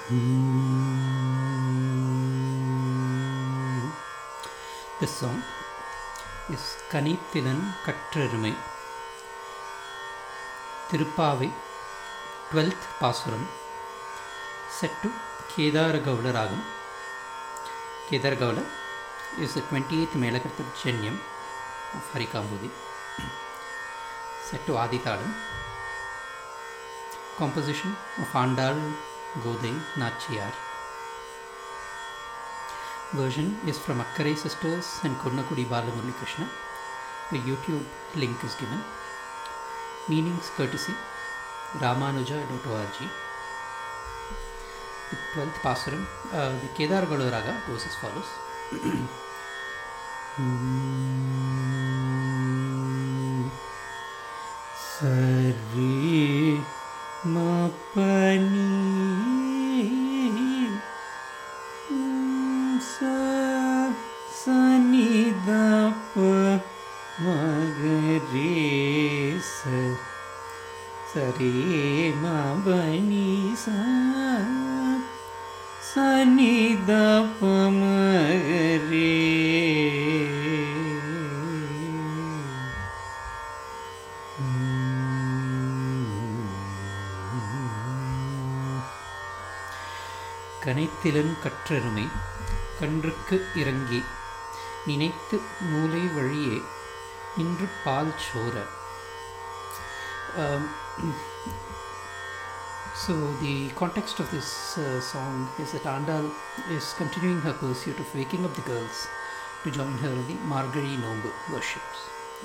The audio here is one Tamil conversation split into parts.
This song is கனித்திலன் கற்றெருமை திருப்பாவை டுவெல்த் பாசுரம் set to Kedaragaula Ragam. Kedaragaula is the 28th Melakarta Janyam of Harikambudi, set to Aditalam. Composition of Andal Godai Nachiyar. Version is from Akkare Sisters and Kurnakudi Balamurli Krishna. The YouTube link is given. Meanings courtesy ramanuja.org. The 12th Pasuram, uh, the Kedar Raga goes as follows. சரி மபனி சனிதப்ப மகரே சரே மபனி சனிதப்ப மகரே கனைத்திலன் கற்றெருமை கன்றுக்கு இறங்கி நினைத்து மூலை வழியே நின்று பால் சோர Um, so the context of this uh, song is that Andal is continuing her pursuit of waking up the girls to join her in the Margari Nombu worships.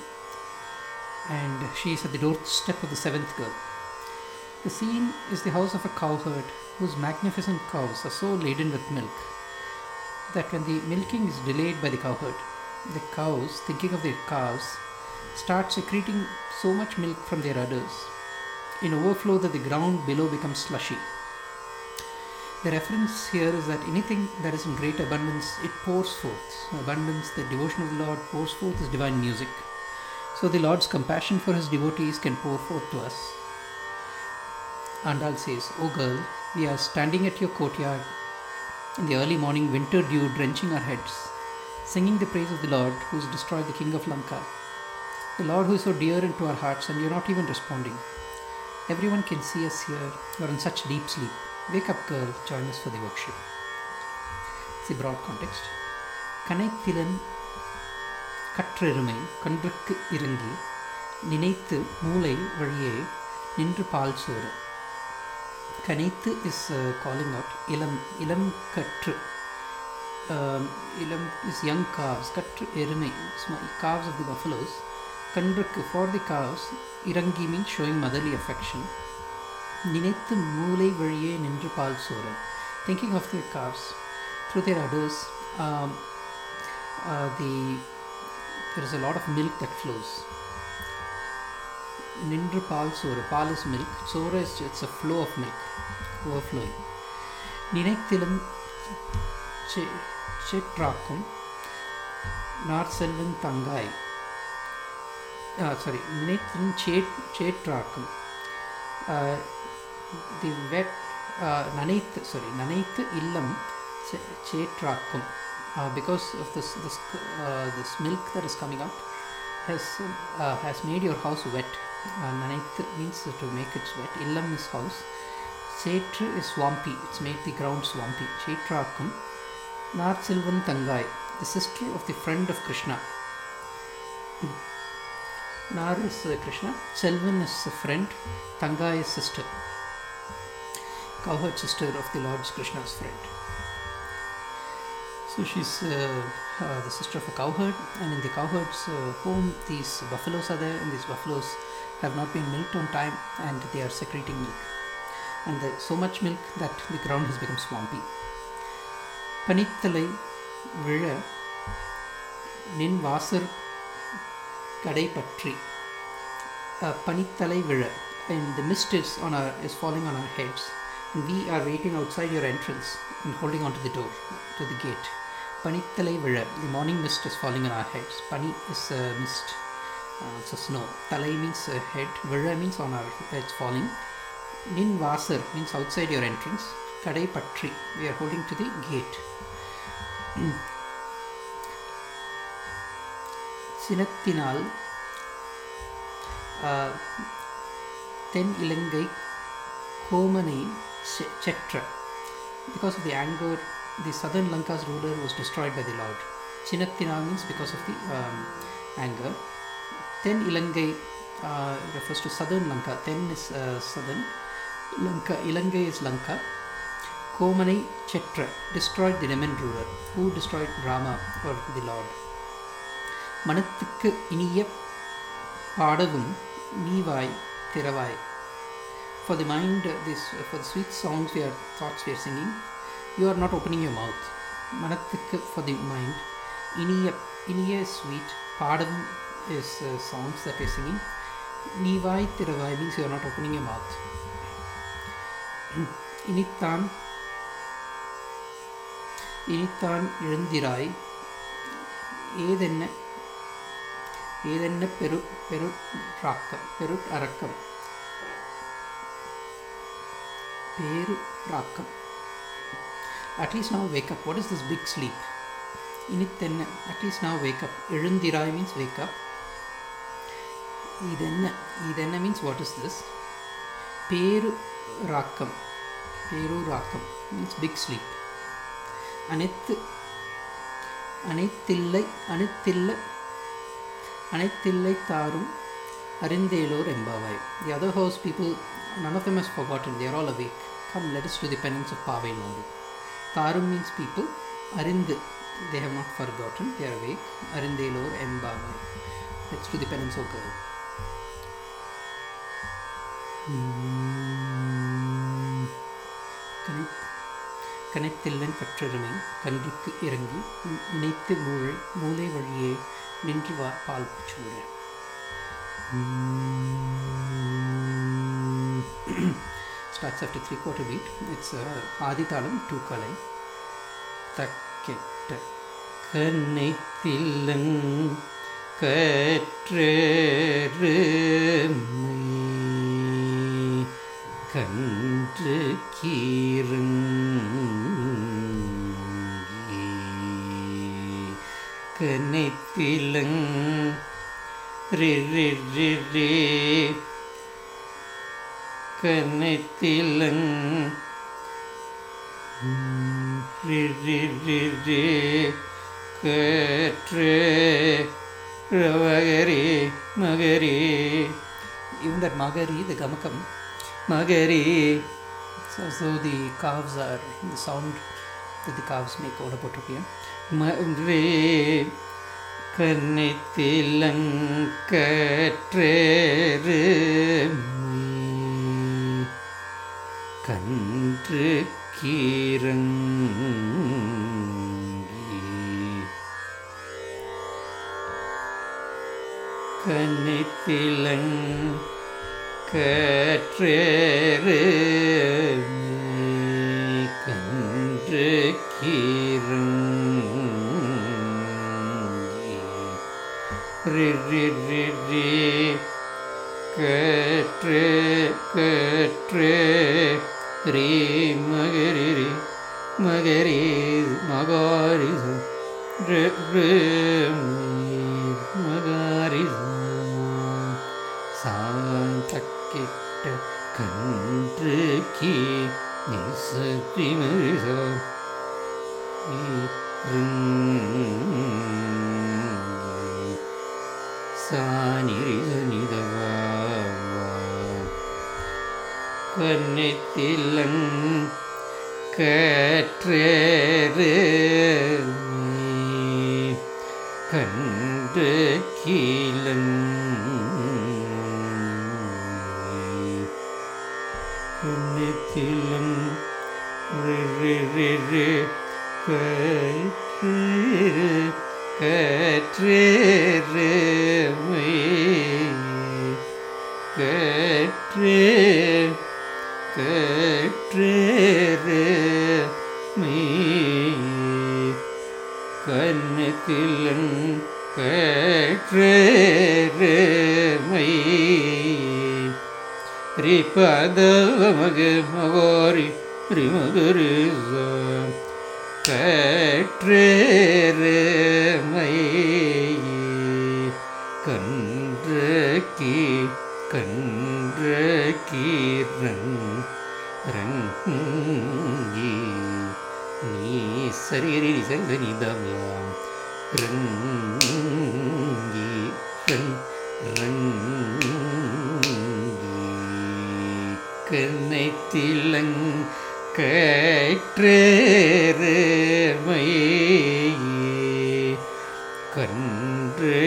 And she is at the doorstep of the seventh girl. The scene is the house of a cowherd whose magnificent cows are so laden with milk that when the milking is delayed by the cowherd, the cows, thinking of their calves, start secreting so much milk from their udders in overflow that the ground below becomes slushy. The reference here is that anything that is in great abundance, it pours forth. Abundance, the devotion of the Lord pours forth is divine music. So the Lord's compassion for his devotees can pour forth to us. Andal says, O girl, we are standing at your courtyard in the early morning winter dew drenching our heads, singing the praise of the Lord who has destroyed the king of Lanka. The Lord who is so dear into our hearts, and you're not even responding. Everyone can see us here. You're in such deep sleep. Wake up, girl, join us for the worship. It's the broad context. கனைத்திலன் கற்றெருமை கன்றுக்கு இறங்கி நினைத்து மூளை வழியே நின்று பால் சோறு கனைத்து இஸ் காலிங் அவுட் இளம் இளம் கற்று இளம் இஸ் யங் காவ்ஸ் கற்று எருமை காவ்ஸ் ஆஃப் தி பஃபலோஸ் கன்றுக்கு ஃபார் தி காவ்ஸ் இறங்கி மீன் ஷோயிங் மதர்லி அஃபெக்ஷன் நினைத்து மூளை வழியே நின்று பால் சோறு thinking of the calves through their udders the there is a lot of milk that flows நின்று பால் சோறு பால் இஸ் மில்க் சோறு is it's a flow of milk overflowing நினைத்திலும் செற்றாக்கும் நார் செல்வன் தங்காய் சாரி நினைத்திலும் சேட் சேற்றாக்கும் தி வெட் நனைத்து சாரி நனைத்து இல்லம் சேற்றாக்கும் because of this this this milk that is coming out has uh, has made your house wet. Uh, Nanaith means to make it wet. Illam is house. Setru is swampy. It's made the ground swampy. Chetrakum. Nar Silvan Tangai, the sister of the friend of Krishna. Nar is uh, Krishna. Selvan is a friend. Tangai is sister. Cowherd sister of the Lord's Krishna's friend. So she's uh, uh, the sister of a cowherd, and in the cowherd's uh, home, these buffaloes are there, and these buffaloes have not been milked on time, and they are secreting milk. And there's so much milk that the ground has become swampy. பனித்தலை விழ நின் வாசர் கடை பற்றி பனித்தலை விழ and the mist is on our is falling on our heads and we are waiting outside your entrance and holding onto the door to the gate Panithalai Vira, the morning mist is falling on our heads. Pani is a mist, uh, it's a snow. Talai means uh, head, Vira means on our heads falling. Nin Vasar means outside your entrance. கடை பற்றி we are holding to the gate சினத்தினால் ஆஹ், தென் இலங்கை கோமனை செ- செற்ற because of the anger the southern lanka's ruler was destroyed by the lord chinathinal means because of the um, anger then ilangai uh, refers to southern lanka then is uh, southern lanka ilangai is lanka komanai chetra destroyed the yemen ruler who destroyed rama or the lord மனத்துக்கு இனிய பாடவும் நீவாய் திறவாய் for the mind uh, this uh, for the sweet songs we are thoughts we are singing you are not opening your mouth மனத்துக்கு for the mind இனிய இனிய sweet பாடவும் is uh, songs that we are singing நீவாய் திறவாய் means you are not opening your mouth இனித்தான் இனித்தான் எழுந்திராய் ஏதென்ன ஏதென்ன பெரு பெரு ராக்கம் பெரு அரக்கம் பேரு ராக்கம் at least now wake up what is this big sleep இனித்தென்ன அட்லீஸ்ட் now wake up எழுந்திராய் means wake up இதென்ன இதென்ன means what is this பேரு ராக்கம் பேரு ராக்கம் means big sleep அனைத்து அனைத்தில்லை அனைத்தில்ல அனைத்தில்லை தாரும் அறிந்தேலோர் எம்பாவாய் the other house people none of them has forgotten they are all awake come let us do the penance of பாவை நோடு தாரும் means people அறிந்து they have not forgotten they are awake அறிந்தேலோர் எம்பாவாய் let's do the penance of girl கனை கனைத்தில்லன் கற்றருமை கன்றுக்கு இறங்கி நினைத்து மூளை மூளை வழியே நின்று வா பால் சூட starts after three quarter beat it's uh, ஆதிதாளம் டூ கலை தக்கெட்ட கன்னைத்தில்லங் கற்றருமை கன்று கீரங்கி கனைத்திலங் ரி ரி ரி ரி கனைத்திலங் ரி ரி ரி ரி கற்று ரவகரி மகரி even that magari the gamakam மகரி it's as though the calves are the sound that the calves make ஓடப்பட்டிருப்பியா மன்றே கன்னித்திலங்கற்றேரு கன்று கீரங்கி கன்னித்திலங் கற்றேரு கன்று கீரங்கி ரி ரி ரி ரி கற்று கற்று ரீ மகரி ரி மகரி மகாரி ரு ரு மகாரி சாந்தக்கிட்ட கன்று கீ நிசத்தி மரிசா சானிரிதனிதவா கன்னித்திலங் கற்றேரு கண்டு கீழங் கன்னித்திலங் ரி ரி ரி ரி கற்றேரு கற்றேரு கற்றே கற்றேரு மீ கண்ணத்திலன் கற்றேரு மை ரிபதவமக மகோரி ரிமகரிச கற்றேரமை கன்றகி கன்றகீரன் ரங்கி நீ சரி சரி சரி தவம் ரங்கி ரங் ரங்கி கனைத்திலங் கற்றேரமை கன்று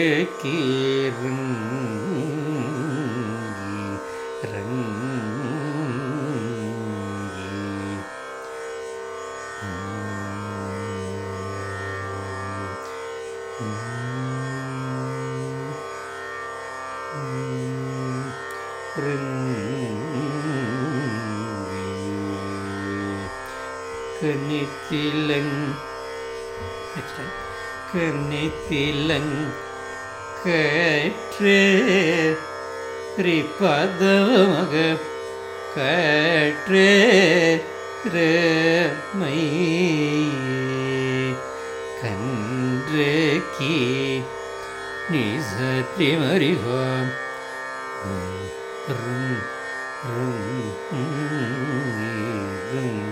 கீரங்கி ரங்கி கனித்திலங் Next time. கனித்திலங் கற்றே ரிபதமக கற்றே ரமை கன்று கி நிசத்தி மரிகாம் ரும் ரும் ரும்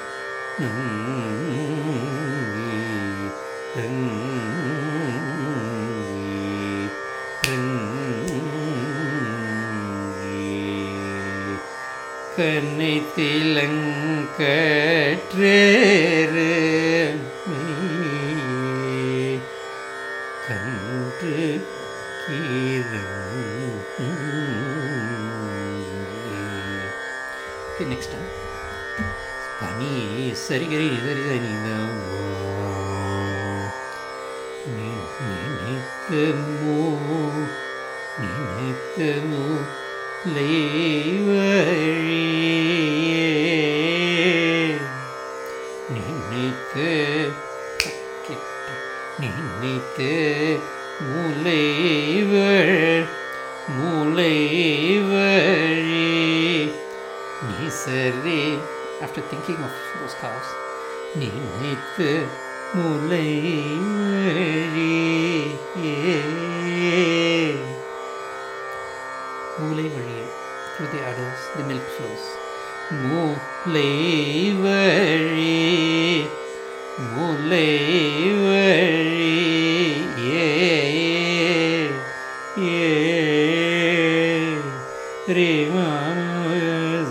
கண்ணித்திலங்கற்றேரு கன்று கீரன் Okay, next time. பனி சரிகரி சரி சரி நினைத்து மூ நினைத்து மூ நினைத்து கிட்ட நினைத்து மூளைவள் மூளைவழி நிசரி After thinking of those cows, நினைத்து முலை வழி மூளை வழியே through the udders, the milk flows. முலை வழி முலை வழி ஏ ஏ ரீமானு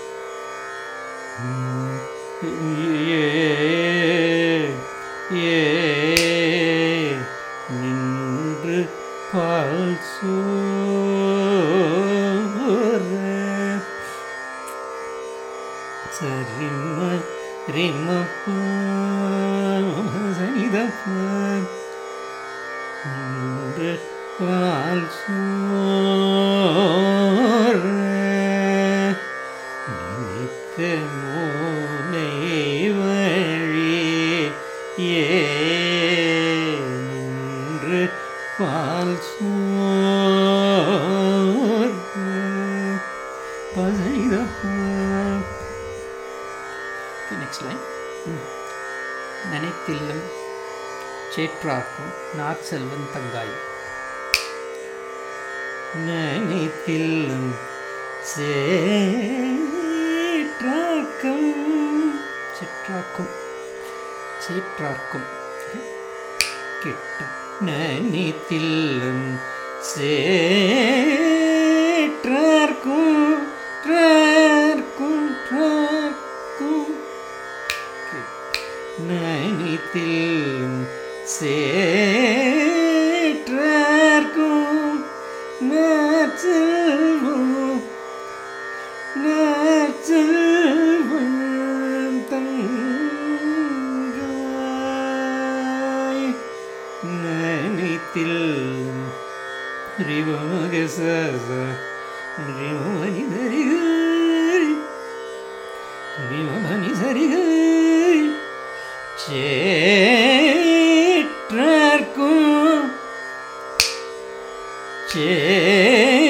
ஏ நின்று பால் சோர சரிம ரிம சனிதப்ப நின்று பால் சோர நினைத்த மோனை வழி ஏ நின்று பால் சோர் பசைதப்பா Okay, next line. நினைத்தில்லம் சேற்றாக்கும் நாற்செல்வன் தங்காய் நினைத்தில்லும் சேற்றாக்கம் சேற்றாக்கும் சேற்றாக்கும் Okay. கிட்ட நினைத்தில்லும் சேற்றார்க்கும் ற்றார்க்கும் ற்றார்க்கும் நினைத்தில்லும் சேற்றார்க்கும் நாச்செல்வம் நாச்செல்வம் தங்காய் நனித்தில் ரிவமகச ரிவமணி சரிகை ரிவமணி சரிகை சேற்றார்க்கும்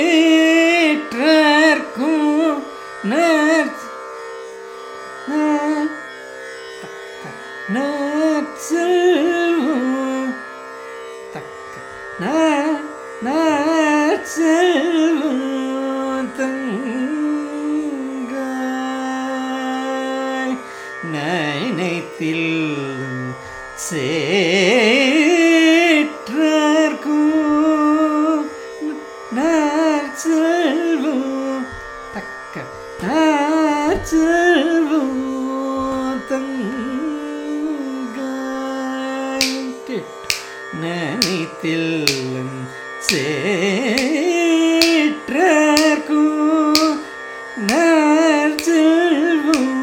சேற்றார்க்கும் நார் நற்செல்வம் தக்க ந நற்செல்வம் தங்காய் நயனத்தில் சேற்றர்க்கும் நற்செல்வம் தக்க நற்செல்வம் தங்காய் நனித்தில் சேற்றர்க்கும் நற்செல்வம்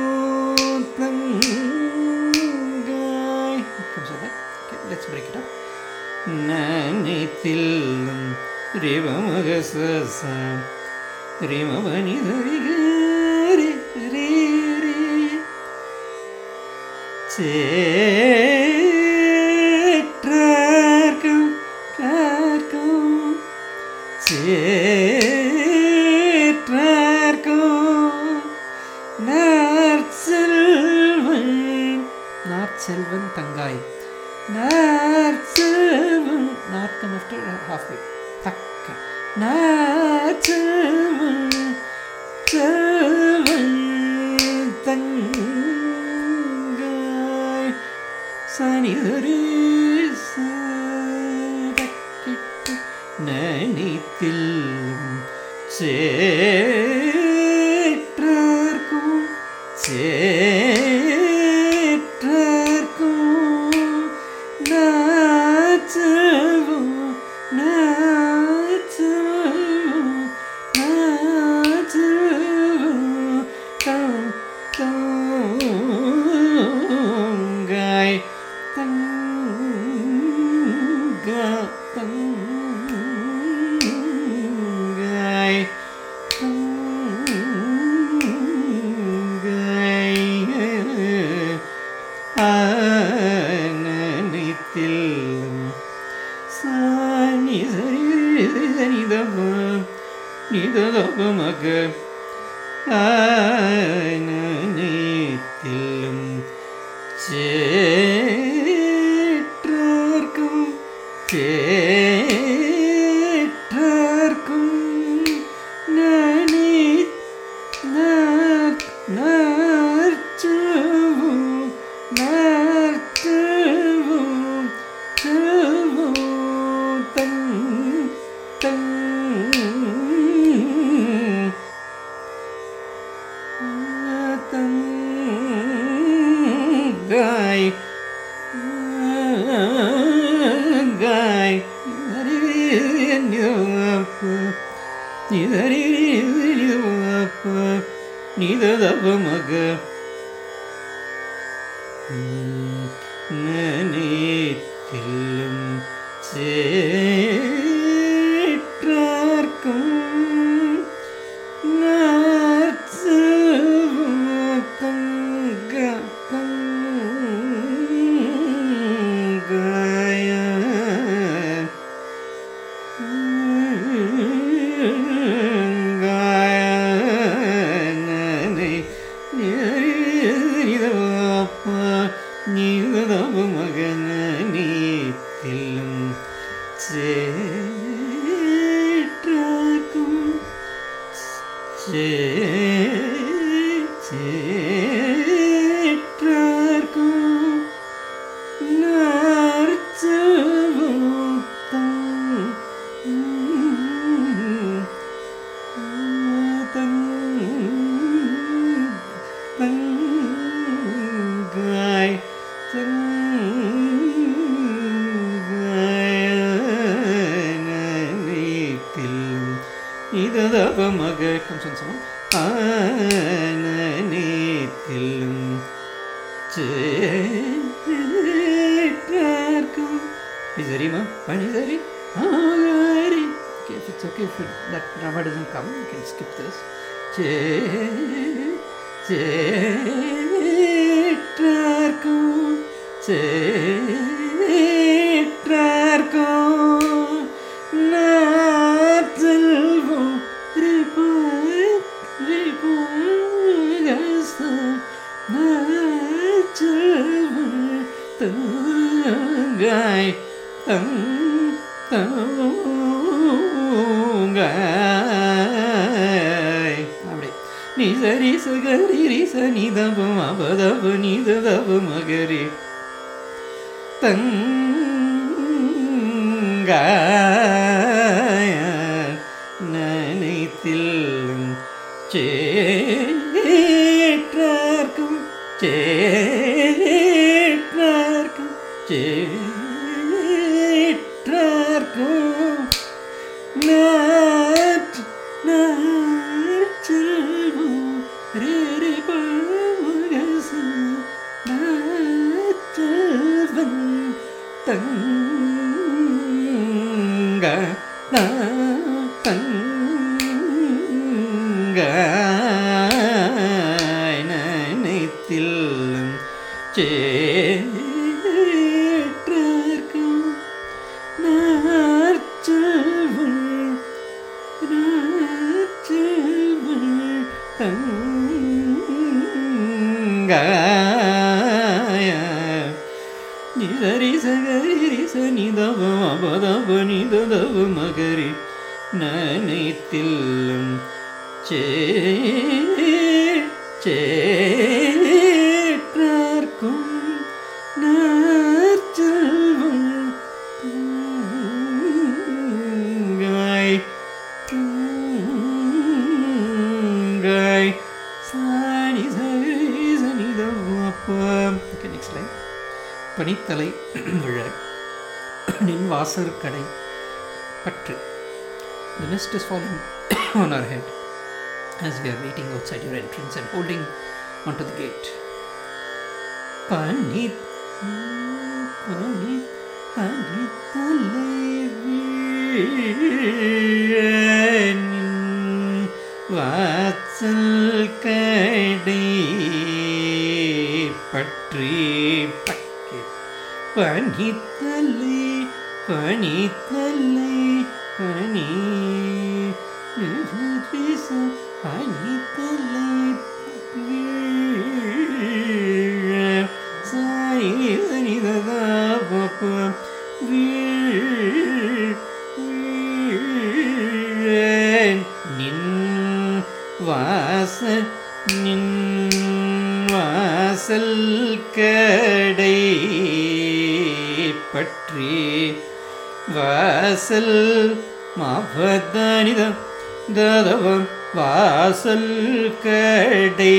தங்காய் comes with that. Okay, let's break it up. நனித்தில்லும் ரிவமகசம் ரிமவனி Hari Hari சேற்றர்க்கும் ற்றார்க்கும் சேற்றர்க்கும் நாற்செல்வன் நாற்செல்வன் தங்காய் நாற்செல்வன் not come after halfway தக்க நாற்செல்வன் செல்வன் தங்காய் சனிதரு சரக்கிட்டு நனித்தில் சேற்றர்க்கும் சேற்றர்க்கும் நாச்சவும் நாச்சவும் நாச்சவும் தம் தங்காய் தங்கா தங்காய் தங்காய் ஆனனித்தில் சாணி நிதம நிதமக ஆனனித்திலும் சேற்றர்க்கும் சேற்றர்க்கும் நனி நார் நார்ச்சவும் நார்ச்சவும் செல்வம் தங் தங் தங்காய் தங்காய் நிதரி நிததபமக நனேத்தில்லும் சேற்றார்க்கும் நாற்சவத்தங்க தங்காய காயனை நீதவ மகன நீத்திலும் சேற்றாக்கும் சே சேற்றாக்கும் தங்காய் தங்காயத்தில் இததபமக கம்சன் சமம் ஆனேத்திலும் சேற்றார்க்கும் Pizarima, Panizari, Agari. Okay, if it's okay, if it, that drama doesn't come, you can skip this. Che, cetrarkum, cetrarkum, natalvum, ripat, ripagasa, natalvum, தங்காய் தங் தங்காய் அப்படி நீ சரி சகரி ரி சனி தபம் அபதப நித தப மகரி தங்காய நனைத்தில் சேற்றார்க்கும் சேற்றார்க்கும் சேற்றார்க்கும் நாற்று நாற்செல்வம் ரேரி பழமுகசு நாற்றவன் தங்க தங்க நனைத்தில் சேற்றார்க்கும் நாற்செல்வம் நாற்றவன் தங்காய நிதரி சகரி சனி தவம் அபதப நிததவ மகரி நனைத்தில்லும் சே சேற்றார்க்கும் நாற்செல்வம் தங்காய் தங்காய் சாணி சரி சனிதம் அப்பா ஓகே நெக்ஸ்ட் லைன் பனித்தலை விழ நின் வாசர் கடை பற்று The mist is falling on our head as we are waiting outside your entrance and holding onto the gate. பனி பனி பனித்தலை விழ நின் வாசல் கடை பற்றி பக்கே பனித்தலை பனித்தலை பனி பனித்தலை வீழ சாய் சனிததா பப்ப வீழ் வீழ் நின் வாச நின் வாசல் கடை பற்றி வாசல் மாபதானிதம் ததவம் வாசல் கடை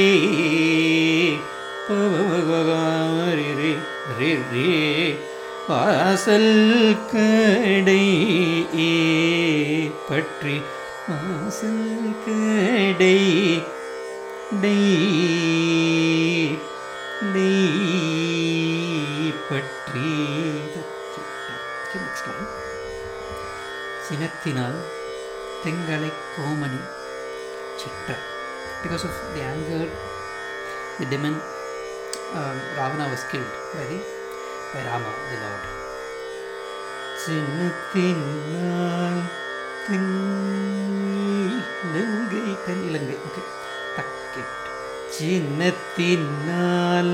பவரி ரே ரே ரே வாசல் கடை பற்றி வாசல் கடை டை டை பற்றி நெக்ஸ்ட் லைன் சினத்தினால் தெங்களை கோமணி சிட்ட because of the anger the demon um, Ravana was killed by the by Rama, the Lord. சின்னத்தினால் தென்னிலங்கை தென்னிலங்கை ஓகே தக்கிட் சின்னத்தினால்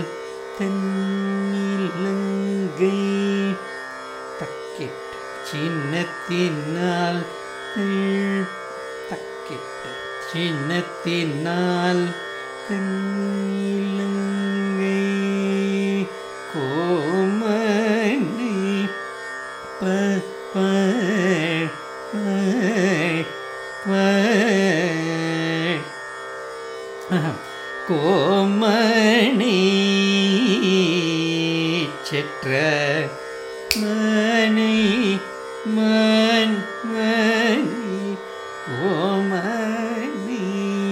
தென்னிலங்கை தக்கிட் சின்னத்தினால் தெள்- தக்கிட் சின்னத்தினால் தென்னிலங்கை கோமணி ப ப ப ப கோமணி செற்ற மணி மண் மணி கோமணி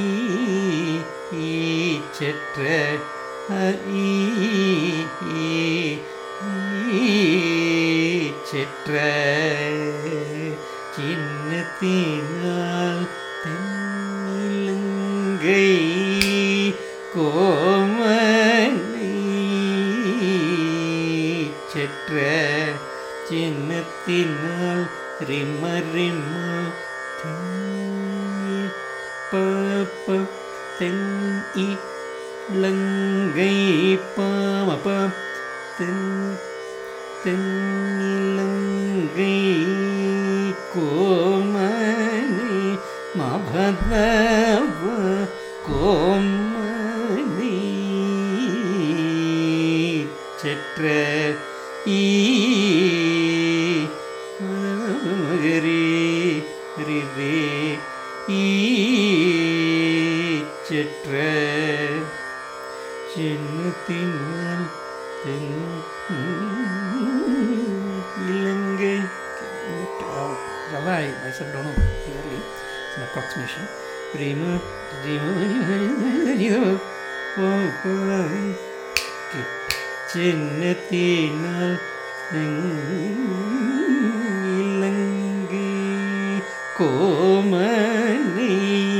செற்ற ஐ செற்ற சின்னத்தினால் தென்னிலங்கை கோமணி செற்ற சின்னத்தினால் ரிம ரிம தென் ப தென் இ லங்கை பாமப தென் தென்னிலங்கை கோமணி மபதவ கோமணி செற்ற ஈ மகரி ரிவே ஈ செற்ற சின்னத்தினால் தென் இலங்கை Java, I, I said don't know clearly. It's an approximation. பிரேம சின்னத்தினால் இலங்கை கோமணி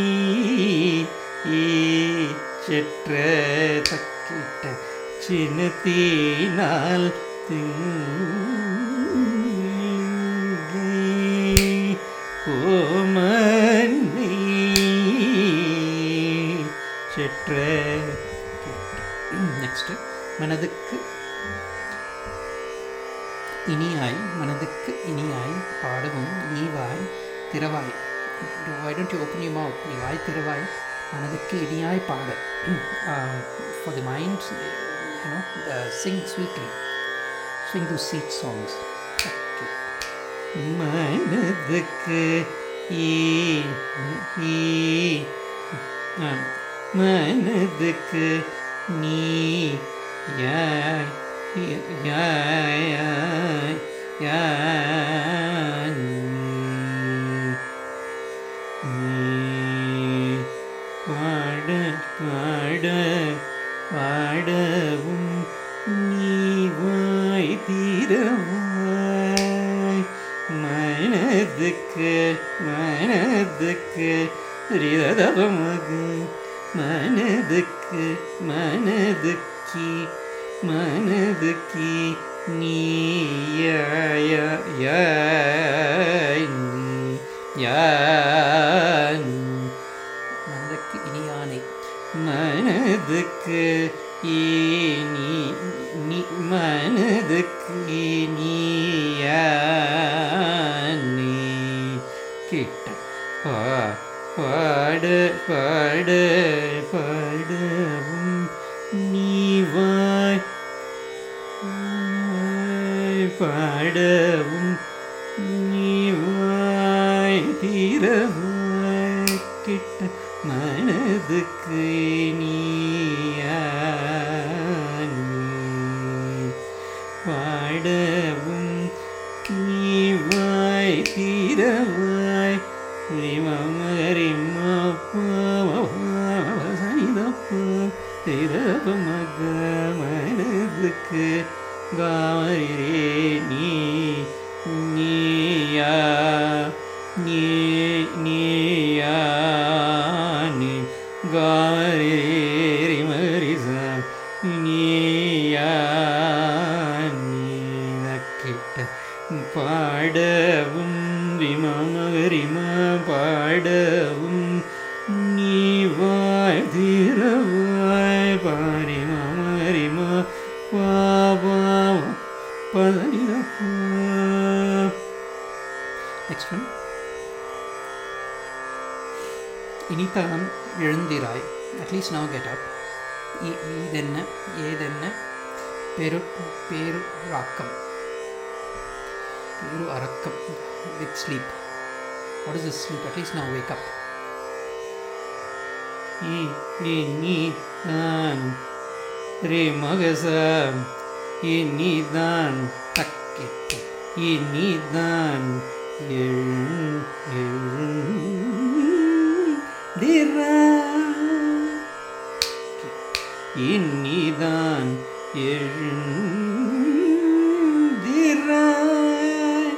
செற்ற தக்கிட்ட சின்னத்தினால் திங்கை கோமணி செற்ற நெக்ஸ்ட் மனதுக்கு இனியாய் மனதுக்கு இனியாய் பாடவும் ஈவாய் திறவாய் why don't you open your mouth நீ வாய் திறவாய் மனதுக்கு இனியாய் பாட uh, for the mind you know uh, sing sweetly sing those sweet songs okay. மனதுக்கு ஈ- ஈ- ஆ, மனதுக்கு நீ யாய் யாய் யாய் யாய் நீ பாட பாட பாடவும் நீ வாய் தீரவாய் மனதுக்கு மனதுக்கு ரிதபமக மனதுக்கு மனதுக்கி மனதுக்கி நீ யாய யாய் நீ யாய் மனதுக்கு இனியானை மனதுக்கு இனி நீ மனதுக்கு நீ கிட்ட பா பாட பாட பாடவும் நீ வாய் வாய் பாடவும் நீ வாய் தீரவாய் கிட்ட மனதுக்கு நீ பாடவும் நீ வாய் தீரவாய் மக மனதுக்கு காவரே நீ நீயா நீ நீயா நீ காவரே மரிசா நீயா நீக்கிட்ட பாடவும் ரிமமகரிமா பாடவும் நீ வாய் தீரவாய் பாரிமமகரிமா பாபா பதனிதப்பா நெக்ஸ்ட் ஒன் இனித்தான் எழுந்திராய் அட்லீஸ்ட் நவ் கெட் அப் இதென்ன ஏதென்ன பெரு பேரு ராக்கம் பேரு அரக்கம் with sleep what is this sleep at least now wake up இனிதான் ரே மகசாம் இனிதான் தக்கிட்டு இனிதான் எழு எழுந்திரா இனிதான் எழுந்திராய்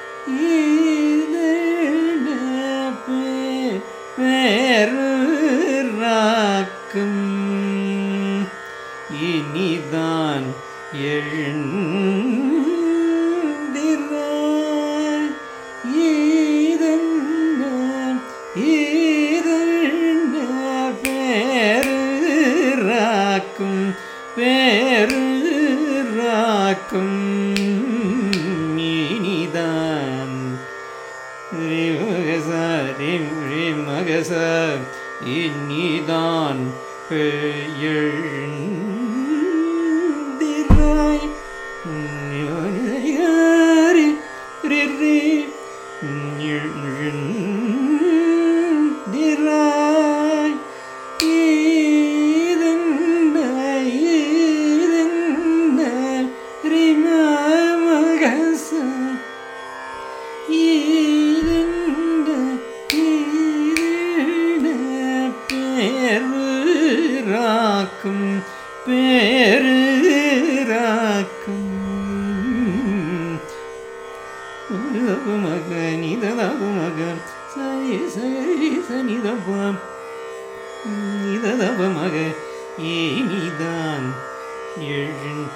இதழ பே- பேரு ராக்கும் இனிதான் எழுந்திராய் இதென்ன இதென்ன பேரு ராக்கும் பேரு ராக்கும் இனிதான் ரிமகச ரிம் ரிமகச இனிதான் பெயழ்ந்திராய் ரி ரி ரி திராய் ஈதன்ன ஈதன்ன ரிமமகச ஈதன்ன ஈதன்ன பேருராக்கும் பேருராக்கும் மக நிதனகு மக சரி சரி சனிதபம் நிதனப மக ஏனிதான் எழுந்திராய்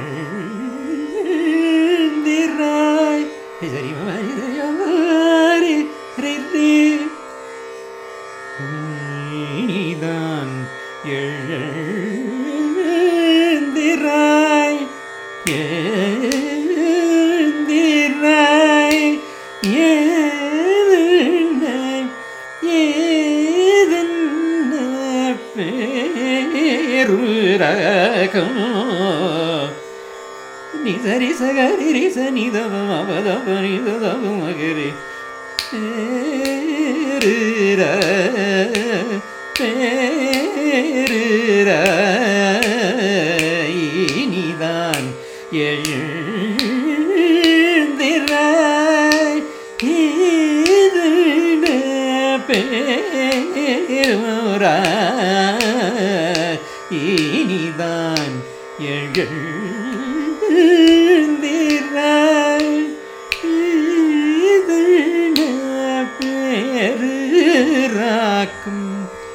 சரி மரி ரே ரே நீதான் எழுந்திராய் எழுந்திராய் ஏதென்ன ஏதென்ன பேருரகம் நிசரி சகரி ரிச நிதவம் அவதவ நிதவம் மகரி பேருர பேருர இனிதான் எழுந்திராய் இதழ பேருரா இனிதான் எழுந்திராய் இதழ பேருராக்கும்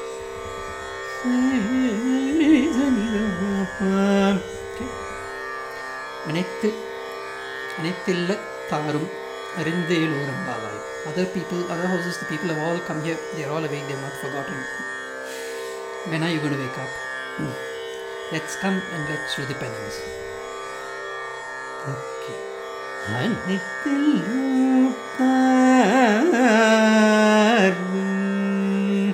அனைத்து அனைத்தில்ல தாரும் அறிந்தேலோரம் பாவாய் other people other houses the people have all come here they are all awake they have not forgotten when are you going to wake up let's come and let's do the penance Okay. அனைத்திலும் தாரும்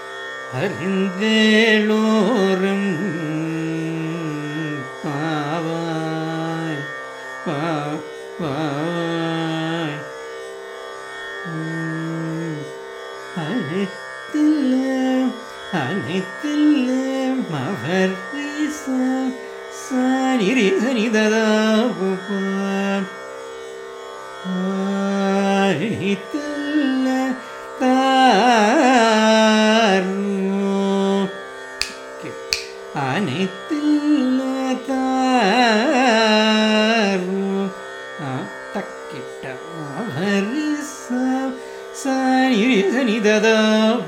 அறிந்தேளோரும் பாவாய் பாவாய் உம், அனைத்தில அனைத்தில அவர் சானிரி சனிததா அனைத்தில தாரும் அனைத்தில்ல தாரும் தக்கிட்ட அவரிச சானிரி சனிததா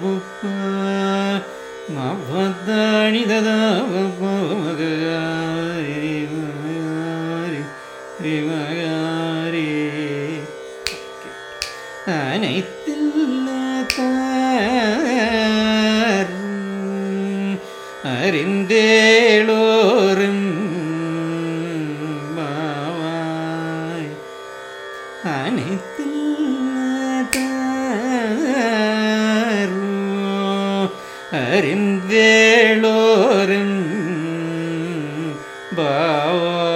மவதானி ததா மகாரி மகாரி அனைத்தில்ல தாரும் அறிந்தேளோரும் பாவாய் அனைத்தில்ல தாரும் அறிந்தேளோரும் பாவாய்